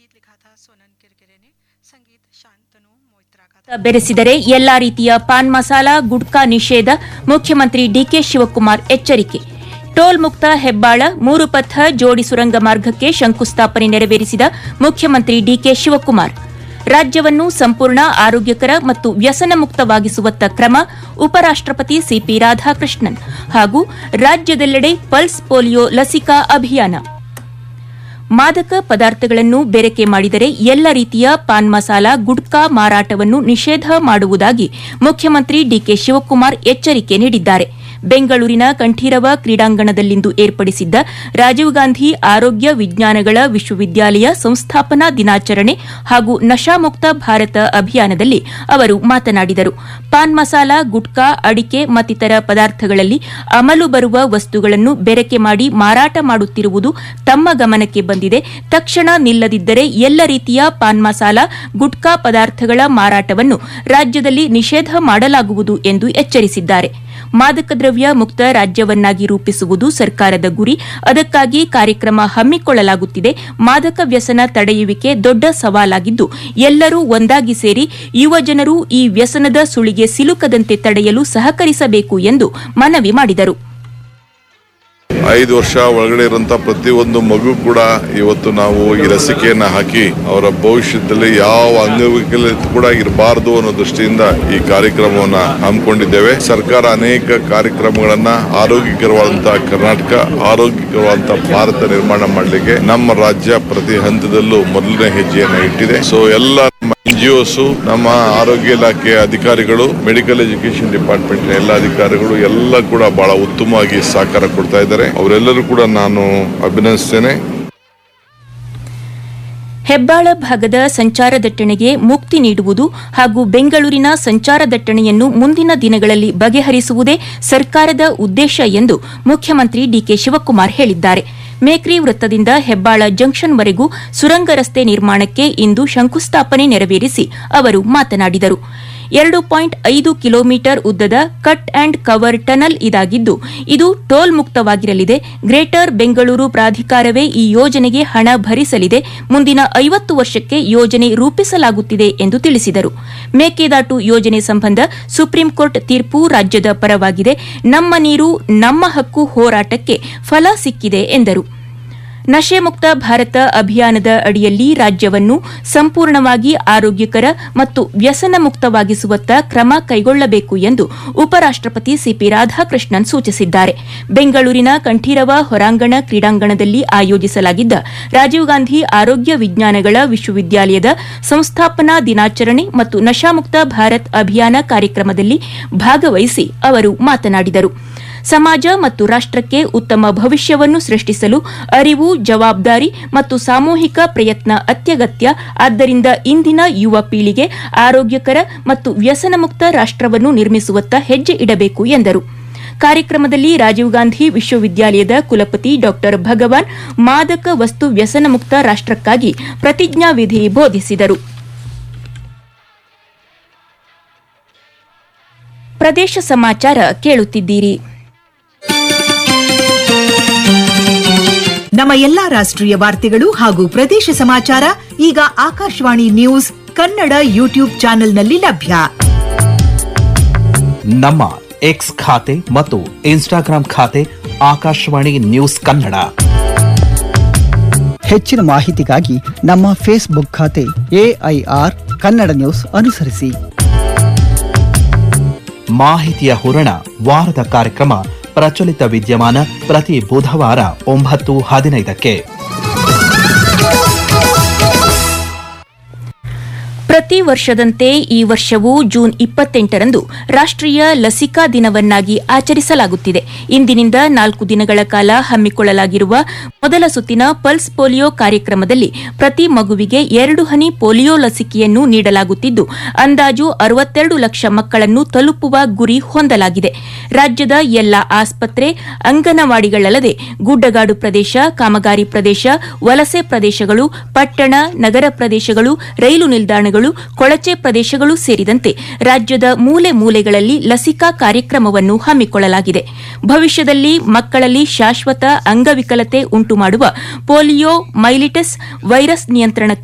गीत लिखा था सोनन किरकिरे ने संगीत शांतनु मोइत्रा का था ಬೆರೆಸಿದರೆ ಎಲ್ಲಾ ರೀತಿಯ ಪಾನ್ ಮಸಾಲ ಗುಡ್ಕಾ ನಿಷೇಧ ಮುಖ್ಯಮಂತ್ರಿ ಡಿಕೆ ಶಿವಕುಮಾರ್ ಎಚ್ಚರಿಕೆ ಟೋಲ್ ಮುಕ್ತ ಹೆಬ್ಬಾಳ ಮೂರು ಪಥ ಜೋಡಿ ಸುರಂಗ ಮಾರ್ಗಕ್ಕೆ ಶಂಕುಸ್ಥಾಪನೆ ನೆರವೇರಿಸಿದ ಮುಖ್ಯಮಂತ್ರಿ ಡಿಕೆ ಶಿವಕುಮಾರ್ ರಾಜ್ಯವನ್ನು ಸಂಪೂರ್ಣ ಆರೋಗ್ಯಕರ ಮತ್ತು ವ್ಯಸನ ಮುಕ್ತವಾಗಿಸುವತ್ತ ಕ್ರಮ ಉಪರಾಷ್ಟಪತಿ ಸಿಪಿ ರಾಧಾಕೃಷ್ಣನ್ ಹಾಗೂ ರಾಜ್ಯದೆಲ್ಲೆಡೆ ಪಲ್ಸ್ ಪೋಲಿಯೋ ಲಸಿಕಾ ಅಭಿಯಾನ ಮಾದಕ ಪದಾರ್ಥಗಳನ್ನು ಬೆರಕೆ ಮಾಡಿದರೆ ಎಲ್ಲ ರೀತಿಯ ಪಾನ್ ಮಸಾಲ ಗುಡ್ಕಾ ಮಾರಾಟವನ್ನು ನಿಷೇಧ ಮಾಡುವುದಾಗಿ ಮುಖ್ಯಮಂತ್ರಿ ಡಿಕೆ ಶಿವಕುಮಾರ್ ಎಚ್ಚರಿಕೆ ನೀಡಿದ್ದಾರೆ ಬೆಂಗಳೂರಿನ ಕಂಠೀರವ ಕ್ರೀಡಾಂಗಣದಲ್ಲಿಂದು ಏರ್ಪಡಿಸಿದ್ದ ರಾಜೀವ್ ಗಾಂಧಿ ಆರೋಗ್ಯ ವಿಜ್ಞಾನಗಳ ವಿಶ್ವವಿದ್ಯಾಲಯ ಸಂಸ್ಥಾಪನಾ ದಿನಾಚರಣೆ ಹಾಗೂ ನಶಾಮುಕ್ತ ಭಾರತ ಅಭಿಯಾನದಲ್ಲಿ ಅವರು ಮಾತನಾಡಿದರು ಪಾನ್ ಮಸಾಲ ಗುಟ್ಕಾ ಅಡಿಕೆ ಮತ್ತಿತರ ಪದಾರ್ಥಗಳಲ್ಲಿ ಅಮಲು ಬರುವ ವಸ್ತುಗಳನ್ನು ಬೆರಕೆ ಮಾಡಿ ಮಾರಾಟ ಮಾಡುತ್ತಿರುವುದು ತಮ್ಮ ಗಮನಕ್ಕೆ ಬಂದಿದೆ ತಕ್ಷಣ ನಿಲ್ಲದಿದ್ದರೆ ಎಲ್ಲ ರೀತಿಯ ಪಾನ್ ಮಸಾಲ ಗುಟ್ಕಾ ಪದಾರ್ಥಗಳ ಮಾರಾಟವನ್ನು ರಾಜ್ಯದಲ್ಲಿ ನಿಷೇಧ ಮಾಡಲಾಗುವುದು ಎಂದು ಎಚ್ಚರಿಸಿದ್ದಾರೆ ಮಾದಕ ದ್ರವ್ಯ ಮುಕ್ತ ರಾಜ್ಯವನ್ನಾಗಿ ರೂಪಿಸುವುದು ಸರ್ಕಾರದ ಗುರಿ ಅದಕ್ಕಾಗಿ ಕಾರ್ಯಕ್ರಮ ಹಮ್ಮಿಕೊಳ್ಳಲಾಗುತ್ತಿದೆ ಮಾದಕ ವ್ಯಸನ ತಡೆಯುವಿಕೆ ದೊಡ್ಡ ಸವಾಲಾಗಿದ್ದು ಎಲ್ಲರೂ ಒಂದಾಗಿ ಸೇರಿ ಯುವ ಜನರು ಈ ವ್ಯಸನದ ಸುಳಿಗೆ ಸಿಲುಕದಂತೆ ತಡೆಯಲು ಸಹಕರಿಸಬೇಕು ಎಂದು ಮನವಿ ಮಾಡಿದರು ಐದು ವರ್ಷ ಒಳಗಡೆ ಇರುವಂತ ಪ್ರತಿಯೊಂದು ಮಗು ಕೂಡ ಇವತ್ತು ನಾವು ಈ ಲಸಿಕೆಯನ್ನ ಹಾಕಿ ಅವರ ಭವಿಷ್ಯದಲ್ಲಿ ಯಾವ ಅಂಗವಿಕಲತೆ ಕೂಡ ಇರಬಾರದು ಅನ್ನೋ ದೃಷ್ಟಿಯಿಂದ ಈ ಕಾರ್ಯಕ್ರಮವನ್ನ ಹಮ್ಮಿಕೊಂಡಿದ್ದೇವೆ ಸರ್ಕಾರ ಅನೇಕ ಕಾರ್ಯಕ್ರಮಗಳನ್ನ ಆರೋಗ್ಯಕರವಾದಂತಹ ಕರ್ನಾಟಕ ಆರೋಗ್ಯಕರವಾದಂತಹ ಭಾರತ ನಿರ್ಮಾಣ ಮಾಡಲಿಕ್ಕೆ ನಮ್ಮ ರಾಜ್ಯ ಪ್ರತಿ ಹಂತದಲ್ಲೂ ಮೊದಲನೇ ಹೆಜ್ಜೆಯನ್ನ ಇಟ್ಟಿದೆ ಸೊ ಎಲ್ಲ ನಮ್ಮ ಎನ್ಜಿಒಸ್ ನಮ್ಮ ಆರೋಗ್ಯ ಇಲಾಖೆಯ ಅಧಿಕಾರಿಗಳು ಮೆಡಿಕಲ್ ಎಜುಕೇಶನ್ ಡಿಪಾರ್ಟ್ಮೆಂಟ್ ಎಲ್ಲ ಅಧಿಕಾರಿಗಳು ಎಲ್ಲ ಕೂಡ ಬಹಳ ಉತ್ತಮವಾಗಿ ಸಹಕಾರ ಕೊಡ್ತಾ ಇದ್ದಾರೆ ಅವರೆಲ್ಲರೂ ಕೂಡ ನಾನು ಅಭಿನಂದಿಸ್ತೇನೆ ಹೆಬ್ಬಾಳ ಭಾಗದ ಸಂಚಾರ ದಟ್ಟಣೆಗೆ ಮುಕ್ತಿ ನೀಡುವುದು ಹಾಗೂ ಬೆಂಗಳೂರಿನ ಸಂಚಾರ ದಟ್ಟಣೆಯನ್ನು ಮುಂದಿನ ದಿನಗಳಲ್ಲಿ ಬಗೆಹರಿಸುವುದೇ ಸರ್ಕಾರದ ಉದ್ದೇಶ ಎಂದು ಮುಖ್ಯಮಂತ್ರಿ ಡಿಕೆ ಶಿವಕುಮಾರ್ ಹೇಳಿದ್ದಾರೆ ಮೇಕ್ರಿ ವೃತ್ತದಿಂದ ಹೆಬ್ಬಾಳ ಜಂಕ್ಷನ್ವರೆಗೂ ಸುರಂಗ ರಸ್ತೆ ನಿರ್ಮಾಣಕ್ಕೆ ಇಂದು ಶಂಕುಸ್ಥಾಪನೆ ನೆರವೇರಿಸಿ ಅವರು ಮಾತನಾಡಿದರು ಎರಡು ಪಾಯಿಂಟ್ ಐದು ಕಿಲೋಮೀಟರ್ ಉದ್ದದ ಕಟ್ ಅಂಡ್ ಕವರ್ ಟನಲ್ ಇದಾಗಿದ್ದು ಇದು ಟೋಲ್ ಮುಕ್ತವಾಗಿರಲಿದೆ ಗ್ರೇಟರ್ ಬೆಂಗಳೂರು ಪ್ರಾಧಿಕಾರವೇ ಈ ಯೋಜನೆಗೆ ಹಣ ಭರಿಸಲಿದೆ ಮುಂದಿನ ಐವತ್ತು ವರ್ಷಕ್ಕೆ ಯೋಜನೆ ರೂಪಿಸಲಾಗುತ್ತಿದೆ ಎಂದು ತಿಳಿಸಿದರು ಮೇಕೆದಾಟು ಯೋಜನೆ ಸಂಬಂಧ ಸುಪ್ರೀಂ ಕೋರ್ಟ್ ತೀರ್ಪು ರಾಜ್ಯದ ಪರವಾಗಿದೆ ನಮ್ಮ ನೀರು ನಮ್ಮ ಹಕ್ಕು ಹೋರಾಟಕ್ಕೆ ಫಲ ಸಿಕ್ಕಿದೆ ಎಂದರು ನಶೆ ಮುಕ್ತ ಭಾರತ ಅಭಿಯಾನದ ಅಡಿಯಲ್ಲಿ ರಾಜ್ಯವನ್ನು ಸಂಪೂರ್ಣವಾಗಿ ಆರೋಗ್ಯಕರ ಮತ್ತು ವ್ಯಸನ ಮುಕ್ತವಾಗಿಸುವತ್ತ ಕ್ರಮ ಕೈಗೊಳ್ಳಬೇಕು ಎಂದು ಉಪರಾಷ್ಟಪತಿ ಸಿಪಿ ರಾಧಾಕೃಷ್ಣನ್ ಸೂಚಿಸಿದ್ದಾರೆ ಬೆಂಗಳೂರಿನ ಕಂಠೀರವ ಹೊರಾಂಗಣ ಕ್ರೀಡಾಂಗಣದಲ್ಲಿ ಆಯೋಜಿಸಲಾಗಿದ್ದ ರಾಜೀವ್ ಗಾಂಧಿ ಆರೋಗ್ಯ ವಿಜ್ಞಾನಗಳ ವಿಶ್ವವಿದ್ಯಾಲಯದ ಸಂಸ್ಥಾಪನಾ ದಿನಾಚರಣೆ ಮತ್ತು ನಶಾಮುಕ್ತ ಭಾರತ್ ಅಭಿಯಾನ ಕಾರ್ಯಕ್ರಮದಲ್ಲಿ ಭಾಗವಹಿಸಿ ಅವರು ಮಾತನಾಡಿದರು ಸಮಾಜ ಮತ್ತು ರಾಷ್ಟಕ್ಕೆ ಉತ್ತಮ ಭವಿಷ್ಯವನ್ನು ಸೃಷ್ಟಿಸಲು ಅರಿವು ಜವಾಬ್ದಾರಿ ಮತ್ತು ಸಾಮೂಹಿಕ ಪ್ರಯತ್ನ ಅತ್ಯಗತ್ಯ ಆದ್ದರಿಂದ ಇಂದಿನ ಯುವ ಪೀಳಿಗೆ ಆರೋಗ್ಯಕರ ಮತ್ತು ವ್ಯಸನಮುಕ್ತ ರಾಷ್ಟವನ್ನು ನಿರ್ಮಿಸುವತ್ತ ಹೆಜ್ಜೆ ಇಡಬೇಕು ಎಂದರು ಕಾರ್ಯಕ್ರಮದಲ್ಲಿ ರಾಜೀವ್ ಗಾಂಧಿ ವಿಶ್ವವಿದ್ಯಾಲಯದ ಕುಲಪತಿ ಡಾ ಭಗವಾನ್ ಮಾದಕ ವಸ್ತು ವ್ಯಸನಮುಕ್ತ ರಾಷ್ಟಕ್ಕಾಗಿ ಪ್ರತಿಜ್ಞಾವಿಧಿ ಬೋಧಿಸಿದರು ಪ್ರದೇಶ ಸಮಾಚಾರ ಕೇಳುತ್ತಿದ್ದೀರಿ ನಮ್ಮ ಎಲ್ಲಾ ರಾಷ್ಟ್ರೀಯ ವಾರ್ತೆಗಳು ಹಾಗೂ ಪ್ರದೇಶ ಸಮಾಚಾರ ಈಗ ಆಕಾಶವಾಣಿ ನ್ಯೂಸ್ ಕನ್ನಡ ಯೂಟ್ಯೂಬ್ ಚಾನೆಲ್ನಲ್ಲಿ ಲಭ್ಯ ನಮ್ಮ ಎಕ್ಸ್ ಖಾತೆ ಮತ್ತು ಇನ್ಸ್ಟಾಗ್ರಾಂ ಖಾತೆ ಆಕಾಶವಾಣಿ ನ್ಯೂಸ್ ಕನ್ನಡ ಹೆಚ್ಚಿನ ಮಾಹಿತಿಗಾಗಿ ನಮ್ಮ ಫೇಸ್ಬುಕ್ ಖಾತೆ ಎಐಆರ್ ಕನ್ನಡ ನ್ಯೂಸ್ ಅನುಸರಿಸಿ ಮಾಹಿತಿಯ ಹೂರಣ ವಾರದ ಕಾರ್ಯಕ್ರಮ ಪ್ರಚಲಿತ ವಿದ್ಯಮಾನ ಪ್ರತಿ ಬುಧವಾರ ಒಂಬತ್ತು ಹದಿನೈದಕ್ಕೆ ಪ್ರತಿ ವರ್ಷದಂತೆ ಈ ವರ್ಷವೂ ಜೂನ್ ಇಪ್ಪತ್ತೆಂಟರಂದು ರಾಷ್ಟೀಯ ಲಸಿಕಾ ದಿನವನ್ನಾಗಿ ಆಚರಿಸಲಾಗುತ್ತಿದೆ ಇಂದಿನಿಂದ ನಾಲ್ಕು ದಿನಗಳ ಕಾಲ ಹಮ್ಮಿಕೊಳ್ಳಲಾಗಿರುವ ಮೊದಲ ಸುತ್ತಿನ ಪಲ್ಸ್ ಪೋಲಿಯೋ ಕಾರ್ಯಕ್ರಮದಲ್ಲಿ ಪ್ರತಿ ಮಗುವಿಗೆ ಎರಡು ಹನಿ ಪೋಲಿಯೋ ಲಸಿಕೆಯನ್ನು ನೀಡಲಾಗುತ್ತಿದ್ದು ಅಂದಾಜು ಅರವತ್ತೆರಡು ಲಕ್ಷ ಮಕ್ಕಳನ್ನು ತಲುಪುವ ಗುರಿ ಹೊಂದಲಾಗಿದೆ ರಾಜ್ಯದ ಎಲ್ಲ ಆಸ್ಪತ್ರೆ ಅಂಗನವಾಡಿಗಳಲ್ಲದೆ ಗುಡ್ಡಗಾಡು ಪ್ರದೇಶ ಕಾಮಗಾರಿ ಪ್ರದೇಶ ವಲಸೆ ಪ್ರದೇಶಗಳು ಪಟ್ಟಣ ನಗರ ಪ್ರದೇಶಗಳು ರೈಲು ನಿಲ್ದಾಣಗಳು ಕೊಳಚೆ ಪ್ರದೇಶಗಳು ಸೇರಿದಂತೆ ರಾಜ್ಯದ ಮೂಲೆ ಮೂಲೆಗಳಲ್ಲಿ ಲಸಿಕಾ ಕಾರ್ಯಕ್ರಮವನ್ನು ಹಮ್ಮಿಕೊಳ್ಳಲಾಗಿದೆ ಭವಿಷ್ಯದಲ್ಲಿ ಮಕ್ಕಳಲ್ಲಿ ಶಾಶ್ವತ ಅಂಗವಿಕಲತೆ ಉಂಟುಮಾಡುವ ಪೋಲಿಯೋ ಮೈಲಿಟಸ್ ವೈರಸ್ ನಿಯಂತ್ರಣಕ್ಕಾಗಿ